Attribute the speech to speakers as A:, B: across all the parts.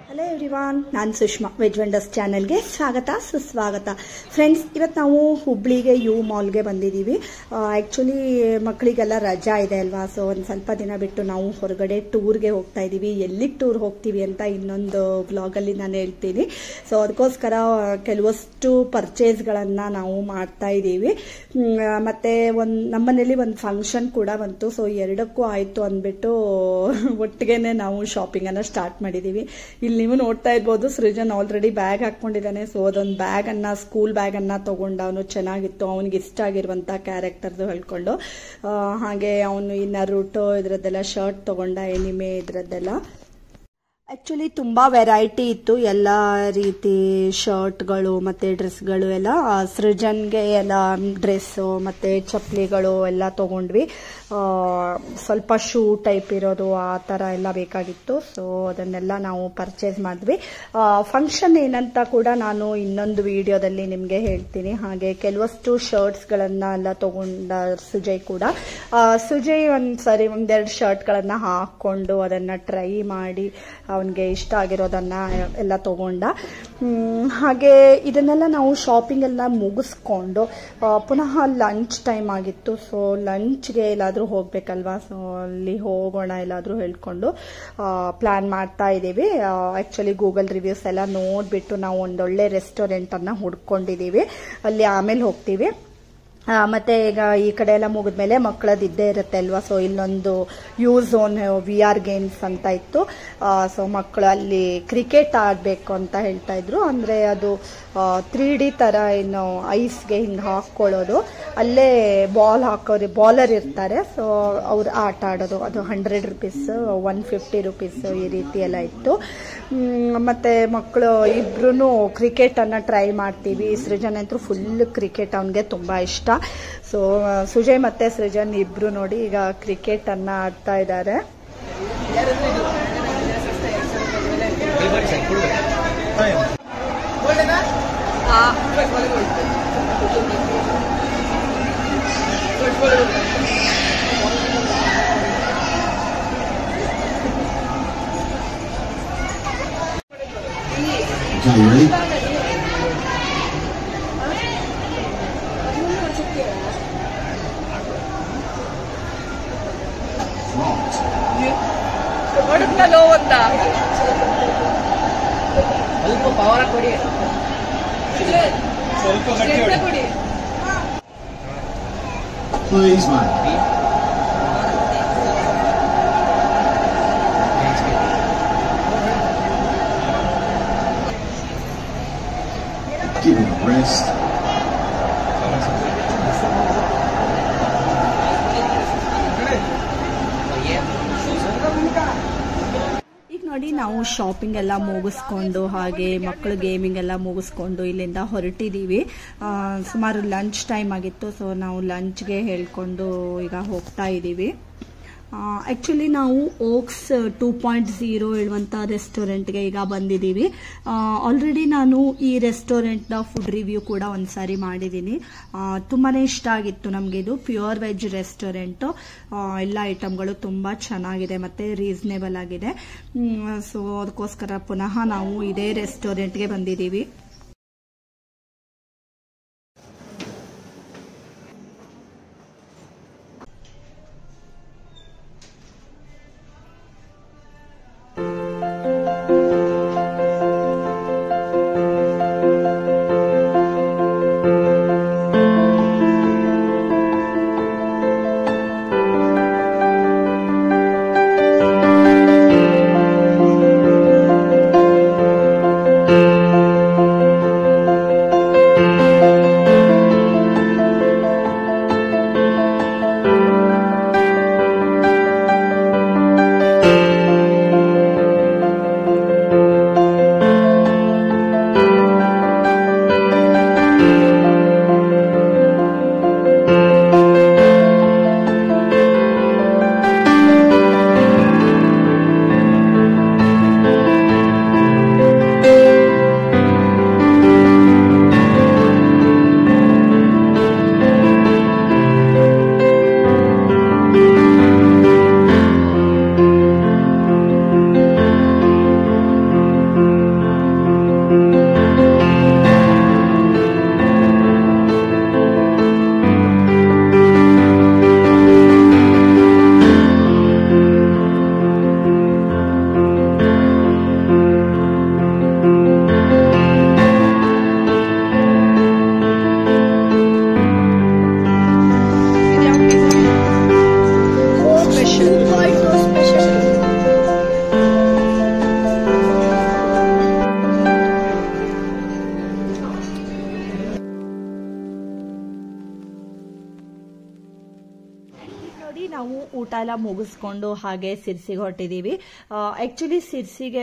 A: Hello everyone ನಾನು Sushma veg wonders ಚಾನೆಲ್ಗೆ ಸ್ವಾಗತ ಸುಸ್ವಾಗತ ಫ್ರೆಂಡ್ಸ್ ಇವತ್ತು ನಾವು ಹುಬ್ಳಿಗೆ ಯು ಮಾಲ್ಗೆ ಬಂದಿದ್ದೀವಿ ಆ್ಯಕ್ಚುಲಿ ಮಕ್ಕಳಿಗೆಲ್ಲ ರಜಾ ಇದೆ ಅಲ್ವಾ ಸೊ ಒಂದು ಸ್ವಲ್ಪ ದಿನ ಬಿಟ್ಟು ನಾವು ಹೊರಗಡೆ ಟೂರ್ಗೆ ಹೋಗ್ತಾ ಇದ್ದೀವಿ ಎಲ್ಲಿಗೆ ಟೂರ್ ಹೋಗ್ತೀವಿ ಅಂತ ಇನ್ನೊಂದು ಬ್ಲಾಗಲ್ಲಿ ನಾನು ಹೇಳ್ತೀನಿ ಸೊ ಅದಕ್ಕೋಸ್ಕರ ಕೆಲವಷ್ಟು ಪರ್ಚೇಸ್ಗಳನ್ನು ನಾವು ಮಾಡ್ತಾ ಇದ್ದೀವಿ ಹ್ಮ್, ಮತ್ತೆ ಒಂದು ನಮ್ಮನೇಲಿ ಒಂದು ಫಂಕ್ಷನ್ ಕೂಡ ಬಂತು ಸೊ ಎರಡಕ್ಕೂ ಆಯಿತು ಅಂದ್ಬಿಟ್ಟು ಒಟ್ಟಿಗೆನೆ ನಾವು ಶಾಪಿಂಗನ್ನು ಸ್ಟಾರ್ಟ್ ಮಾಡಿದ್ದೀವಿ ಇಲ್ಲಿ ನೀವು ನೋಡ್ತಾ ಇರ್ಬೋದು ಸೃಜನ್ ಆಲ್ರೆಡಿ ಬ್ಯಾಗ್ ಹಾಕೊಂಡಿದ್ದಾನೆ ಸೊ ಅದೊಂದು ಬ್ಯಾಗ್ ಅನ್ನ ಸ್ಕೂಲ್ ಬ್ಯಾಗ್ ಅನ್ನ ತಗೊಂಡು ಅವನು ಚೆನ್ನಾಗಿತ್ತು ಅವನಿಗೆ ಇಷ್ಟ ಆಗಿರುವಂತ ಕ್ಯಾರೆಕ್ಟರ್ದು ಹೇಳ್ಕೊಂಡು ಆ, ಹಾಗೆ ಅವನು ಈ ನರುಟೋ ಇದ್ರದ್ದೆಲ್ಲ ಶರ್ಟ್ ತಗೊಂಡ ಎನಿಮೆ ಇದ್ರದ್ದೆಲ್ಲ ಆಕ್ಚುಲಿ ತುಂಬಾ ವೆರೈಟಿ ಇತ್ತು ಎಲ್ಲ ರೀತಿ ಶರ್ಟ್ಗಳು ಮತ್ತೆ ಡ್ರೆಸ್ಗಳು ಎಲ್ಲ ಆ, ಸೃಜನ್ಗೆ ಎಲ್ಲ ಡ್ರೆಸ್ಸು ಮತ್ತೆ ಚಪ್ಪಲಿಗಳು ಎಲ್ಲ ತಗೊಂಡ್ವಿ ಆ, ಸ್ವಲ್ಪ ಶೂ ಟೈಪ್ ಇರೋದು ಆ ಥರ ಎಲ್ಲ ಬೇಕಾಗಿತ್ತು ಸೊ ಅದನ್ನೆಲ್ಲ ನಾವು ಪರ್ಚೇಸ್ ಮಾಡಿದ್ವಿ ಫಂಕ್ಷನ್ ಏನಂತ ಕೂಡ ನಾನು ಇನ್ನೊಂದು ವಿಡಿಯೋದಲ್ಲಿ ನಿಮಗೆ ಹೇಳ್ತೀನಿ ಹಾಗೆ ಕೆಲವಷ್ಟು ಶರ್ಟ್ಸ್ಗಳನ್ನ ಎಲ್ಲ ತಗೊಂಡ ಸುಜಯ್ ಕೂಡ ಆ, ಸುಜಯ್ ಒಂದು ಸರಿ ಒಂದೆರಡು ಶರ್ಟ್ಗಳನ್ನ ಹಾಕೊಂಡು ಅದನ್ನ ಟ್ರೈ ಮಾಡಿ ಅವನಿಗೆ ಇಷ್ಟ ಆಗಿರೋದನ್ನ ಎಲ್ಲ ತಗೊಂಡ ಹ್ಮ್, ಹಾಗೆ ಇದನ್ನೆಲ್ಲ ನಾವು ಶಾಪಿಂಗ್ ಎಲ್ಲ ಮುಗಿಸ್ಕೊಂಡು ಆ, ಪುನಃ ಲಂಚ್ ಟೈಮ್ ಆಗಿತ್ತು ಸೊ ಲಂಚ್ಗೆ ಎಲ್ಲಾದರೂ ಹೋಗ್ಬೇಕಲ್ವಾ ಸೊ ಅಲ್ಲಿ ಹೋಗೋಣ ಎಲ್ಲಾದರೂ ಹೇಳ್ಕೊಂಡು ಪ್ಲಾನ್ ಮಾಡ್ತಾ ಇದ್ದೀವಿ ಆ್ಯಕ್ಚುಲಿ ಗೂಗಲ್ ರಿವ್ಯೂಸ್ ಎಲ್ಲ ನೋಡಿಬಿಟ್ಟು ನಾವು ಒಂದೊಳ್ಳೆ ರೆಸ್ಟೋರೆಂಟನ್ನು ಹುಡ್ಕೊಂಡಿದ್ದೀವಿ ಅಲ್ಲಿ ಆಮೇಲೆ ಹೋಗ್ತೀವಿ ಆ, ಮತ್ತೆ ಈಗ ಈ ಕಡೆ ಎಲ್ಲ ಮುಗಿದ್ಮೇಲೆ ಮಕ್ಕಳದ್ದು ಇದ್ದೇ ಇರುತ್ತೆ ಅಲ್ವಾ ಸೊ ಇಲ್ಲೊಂದು U zone V R games ಅಂತ ಇತ್ತು ಸೊ ಮಕ್ಕಳು ಅಲ್ಲಿ ಕ್ರಿಕೆಟ್ ಆಡಬೇಕು ಅಂತ ಹೇಳ್ತಾ ಇದ್ರು ಅಂದ್ರೆ ಅದು ತ್ರೀ ಡಿ ತರ ಏನು ಐಸ್ಗೆ ಹಿಂಗೆ ಹಾಕೊಳ್ಳೋದು ಅಲ್ಲೇ ಬಾಲ್ ಹಾಕೋರು ಬಾಲರ್ ಇರ್ತಾರೆ ಸೊ ಅವ್ರು ಆಟ ಆಡೋದು ಅದು hundred rupees one fifty rupees ಈ ರೀತಿ ಎಲ್ಲ ಇತ್ತು ಮ್, ಮತ್ತೆ ಮಕ್ಕಳು ಇಬ್ರು ಕ್ರಿಕೆಟ್ ಅನ್ನ ಟ್ರೈ ಮಾಡ್ತೀವಿ ಸೃಜನ್ ಅಂತೂ ಫುಲ್ ಕ್ರಿಕೆಟ್ ಅವನಿಗೆ ತುಂಬಾ ಇಷ್ಟ ಸೊ ಸುಜಯ್ ಮತ್ತೆ ಸೃಜನ್ ಇಬ್ರು ನೋಡಿ ಈಗ ಕ್ರಿಕೆಟ್ ಅನ್ನ ಆಡ್ತಾ ಇದ್ದಾರೆ
B: Okay, you ready? Right.
C: ಹೊಡೆದ್ನಲ್ಲೋ ಅಂತ ಸ್ವಲ್ಪ ಪವರ್ ಕೊಡಿ ಸ್ವಲ್ಪ ಕೊಡಿ
B: Please, mate. Give it a rest.
A: ಈಗ ನೋಡಿ ನಾವು ಶಾಪಿಂಗ್ ಎಲ್ಲ ಮುಗಿಸ್ಕೊಂಡು ಹಾಗೆ ಮಕ್ಕಳು ಗೇಮಿಂಗ್ ಎಲ್ಲ ಮುಗಿಸ್ಕೊಂಡು ಇಲ್ಲಿಂದ ಹೊರಟಿದ್ದೀವಿ ಆ, ಸುಮಾರು ಲಂಚ್ ಟೈಮ್ ಆಗಿತ್ತು ಸೊ ನಾವು ಲಂಚ್ಗೆ ಹೇಳ್ಕೊಂಡು ಈಗ ಹೋಗ್ತಾ ಇದ್ದೀವಿ ಆ್ಯಕ್ಚುಲಿ ನಾವು ಓಕ್ಸ್ ಟೂ ಪಾಯಿಂಟ್ ಝೀರೋ ಹೇಳುವಂಥ ರೆಸ್ಟೋರೆಂಟ್ಗೆ ಈಗ ಬಂದಿದ್ದೀವಿ ಆಲ್ರೆಡಿ ನಾನು ಈ ರೆಸ್ಟೋರೆಂಟ್ನ ಫುಡ್ ರಿವ್ಯೂ ಕೂಡ ಒಂದ್ಸಾರಿ ಮಾಡಿದ್ದೀನಿ ತುಂಬಾ ಇಷ್ಟ ಆಗಿತ್ತು ನಮಗೆ ಇದು ಪ್ಯೂರ್ ವೆಜ್ ರೆಸ್ಟೋರೆಂಟು ಎಲ್ಲ ಐಟಮ್ಗಳು ತುಂಬ ಚೆನ್ನಾಗಿದೆ ಮತ್ತು ರೀಸನೇಬಲ್ ಆಗಿದೆ ಸೊ ಅದಕ್ಕೋಸ್ಕರ ಪುನಃ ನಾವು ಇದೇ ರೆಸ್ಟೋರೆಂಟ್ಗೆ ಬಂದಿದ್ದೀವಿ ಎಲ್ಲ ಮುಗಿಸ್ಕೊಂಡು ಹಾಗೆ ಸಿರ್ಸಿಗೆ ಹೊರಟಿದ್ದೀವಿ ಆ್ಯಕ್ಚುಲಿ ಸಿರ್ಸಿಗೆ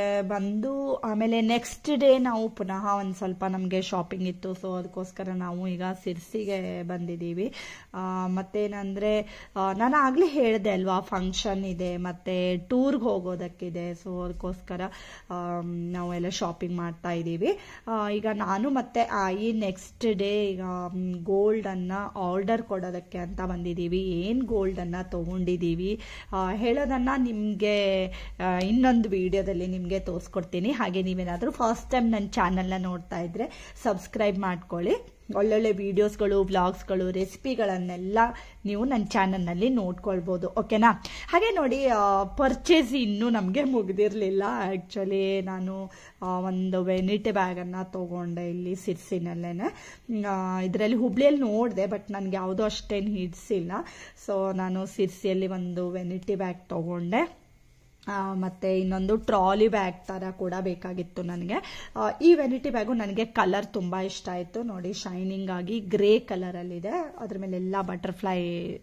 A: ಬಂದು ಆಮೇಲೆ ನೆಕ್ಸ್ಟ್ ಡೇ ನಾವು ಪುನಃ ಒಂದು ಸ್ವಲ್ಪ ನಮಗೆ ಶಾಪಿಂಗ್ ಇತ್ತು ಸೊ ಅದಕ್ಕೋಸ್ಕರ ನಾವು ಈಗ ಸಿರ್ಸಿಗೆ ಬಂದಿದ್ದೀವಿ ಆ, ಮತ್ತೇನಂದ್ರೆ ಆ, ನಾನು ಆಗಲೇ ಹೇಳಿದೆ ಅಲ್ವಾ ಫಂಕ್ಷನ್ ಇದೆ ಮತ್ತೆ ಟೂರ್ಗೆ ಹೋಗೋದಕ್ಕಿದೆ ಸೊ ಅದಕ್ಕೋಸ್ಕರ ಆಮ್, ನಾವೆಲ್ಲ ಶಾಪಿಂಗ್ ಮಾಡ್ತಾ ಇದ್ದೀವಿ ಆ, ಈಗ ನಾನು ಮತ್ತೆ ಆಯಿ ನೆಕ್ಸ್ಟ್ ಡೇ ಈಗ ಗೋಲ್ಡ್ ಅನ್ನ ಆರ್ಡರ್ ಕೊಡೋದಕ್ಕೆ ಅಂತ ಬಂದಿದ್ದೀವಿ ಏನ್ ಗೋಲ್ಡ್ ಅನ್ನ ತಗೊಂಡಿದ್ದೀವಿ ಆ, ಹೇಳೋದನ್ನ ನಿಮ್ಗೆ ಆ, ಇನ್ನೊಂದು ವಿಡಿಯೋದಲ್ಲಿ ನಿಮ್ಗೆ ತೋರಿಸ್ಕೊಡ್ತೀನಿ ಹಾಗೆ ನೀವೇನಾದ್ರೂ ಫಸ್ಟ್ ಟೈಮ್ ನನ್ನ ಚಾನೆಲ್ನ ನೋಡ್ತಾ ಇದ್ರೆ ಸಬ್ಸ್ಕ್ರೈಬ್ ಮಾಡ್ಕೊಳ್ಳಿ ಒಳ್ಳೊಳ್ಳೆ ವಿಡಿಯೋಸ್ಗಳು ವ್ಲಾಗ್ಸ್ಗಳು ರೆಸಿಪಿಗಳನ್ನೆಲ್ಲ ನೀವು ನನ್ನ ಚಾನಲ್ನಲ್ಲಿ ನೋಡ್ಕೊಳ್ಬೋದು ಓಕೆನಾ ಹಾಗೆ ನೋಡಿ ಪರ್ಚೇಸ್ ಇನ್ನೂ ನಮಗೆ ಮುಗ್ದಿರಲಿಲ್ಲ ಆ್ಯಕ್ಚುಲಿ ನಾನು ಆ, ಒಂದು ವೆನಿಟಿ ಬ್ಯಾಗನ್ನು ತೊಗೊಂಡೆ ಇಲ್ಲಿ ಸಿರ್ಸಿನಲ್ಲೇ ಇದರಲ್ಲಿ ಹುಬ್ಳಿಯಲ್ಲಿ ನೋಡಿದೆ ಬಟ್ ನನಗೆ ಯಾವುದೋ ಅಷ್ಟೇನು ಹಿಡಿಸಿಲ್ಲ ಸೊ ನಾನು ಸಿರ್ಸಿಯಲ್ಲಿ ಒಂದು ವೆನಿಟಿ ಬ್ಯಾಗ್ ತೊಗೊಂಡೆ ಆ, ಮತ್ತೆ ಇನ್ನೊಂದು ಟ್ರಾಲಿ ಬ್ಯಾಗ್ ತರ ಕೂಡ ಬೇಕಾಗಿತ್ತು ನನಗೆ ಆ, ಈ ವೆನಿಟಿ ಬ್ಯಾಗು ನನಗೆ ಕಲರ್ ತುಂಬಾ ಇಷ್ಟ ಆಯ್ತು ನೋಡಿ ಶೈನಿಂಗ್ ಆಗಿ ಗ್ರೇ ಕಲರ್ ಅಲ್ಲಿ ಇದೆ ಅದ್ರ ಮೇಲೆ ಎಲ್ಲ ಬಟರ್ಫ್ಲೈ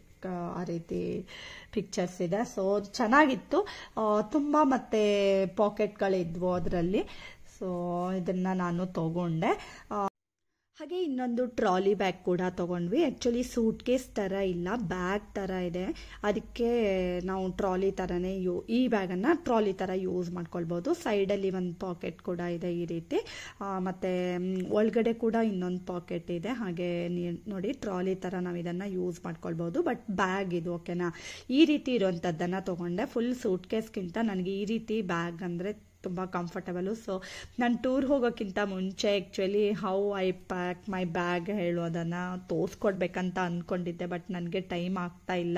A: ಆ ರೀತಿ ಪಿಕ್ಚರ್ಸ್ ಇದೆ ಸೊ ಚೆನ್ನಾಗಿತ್ತು ಆ, ತುಂಬಾ ಮತ್ತೆ ಪಾಕೆಟ್ಗಳಿದ್ವು ಅದರಲ್ಲಿ ಸೊ ಇದನ್ನ ನಾನು ತಗೊಂಡೆ ಆ, ಹಾಗೆ ಇನ್ನೊಂದು ಟ್ರಾಲಿ ಬ್ಯಾಗ್ ಕೂಡ ತಗೊಂಡ್ವಿ ಆ್ಯಕ್ಚುಲಿ ಸೂಟ್ ಕೇಸ್ ಥರ ಇಲ್ಲ ಬ್ಯಾಗ್ ಥರ ಇದೆ ಅದಕ್ಕೆ ನಾವು ಟ್ರಾಲಿ ಥರನೇ ಯೂ ಈ ಬ್ಯಾಗನ್ನು ಟ್ರಾಲಿ ಥರ ಯೂಸ್ ಮಾಡ್ಕೊಳ್ಬೋದು ಸೈಡಲ್ಲಿ ಒಂದು ಪಾಕೆಟ್ ಕೂಡ ಇದೆ ಈ ರೀತಿ ಆ, ಮತ್ತೆ ಮ್, ಒಳಗಡೆ ಕೂಡ ಇನ್ನೊಂದು ಪಾಕೆಟ್ ಇದೆ ಹಾಗೆ ನೀ- ನೋಡಿ ಟ್ರಾಲಿ ಥರ ನಾವು ಇದನ್ನು ಯೂಸ್ ಮಾಡ್ಕೊಳ್ಬೋದು ಬಟ್ ಬ್ಯಾಗ್ ಇದು ಓಕೆನಾ ಈ ರೀತಿ ಇರುವಂಥದ್ದನ್ನು ತಗೊಂಡೆ ಫುಲ್ ಸೂಟ್ ಕೇಸ್ಗಿಂತ ನನಗೆ ಈ ರೀತಿ ಬ್ಯಾಗ್ ಅಂದರೆ ತುಂಬ ಕಂಫರ್ಟಬಲು ಸೊ ನಾನು ಟೂರ್ ಹೋಗೋಕ್ಕಿಂತ ಮುಂಚೆ actually how I pack my bag ಹೇಳೋದನ್ನು ತೋರಿಸ್ಕೊಡ್ಬೇಕಂತ ಅಂದ್ಕೊಂಡಿದ್ದೆ ಬಟ್ ನನಗೆ ಟೈಮ್ ಆಗ್ತಾ ಇಲ್ಲ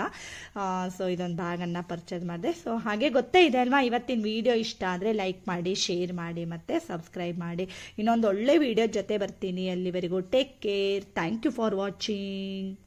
A: ಸೊ ಇದೊಂದು ಬ್ಯಾಗನ್ನು ಪರ್ಚೇಸ್ ಮಾಡಿದೆ ಸೊ ಹಾಗೆ ಗೊತ್ತೇ ಇದೆ ಅಲ್ವಾ ಇವತ್ತಿನ ವಿಡಿಯೋ ಇಷ್ಟ ಆದರೆ ಲೈಕ್ ಮಾಡಿ ಶೇರ್ ಮಾಡಿ ಮತ್ತು ಸಬ್ಸ್ಕ್ರೈಬ್ ಮಾಡಿ ಇನ್ನೊಂದು ಒಳ್ಳೆ ವಿಡಿಯೋ ಜೊತೆ ಬರ್ತೀನಿ ಅಲ್ಲಿವರೆಗೂ take care thank you for watching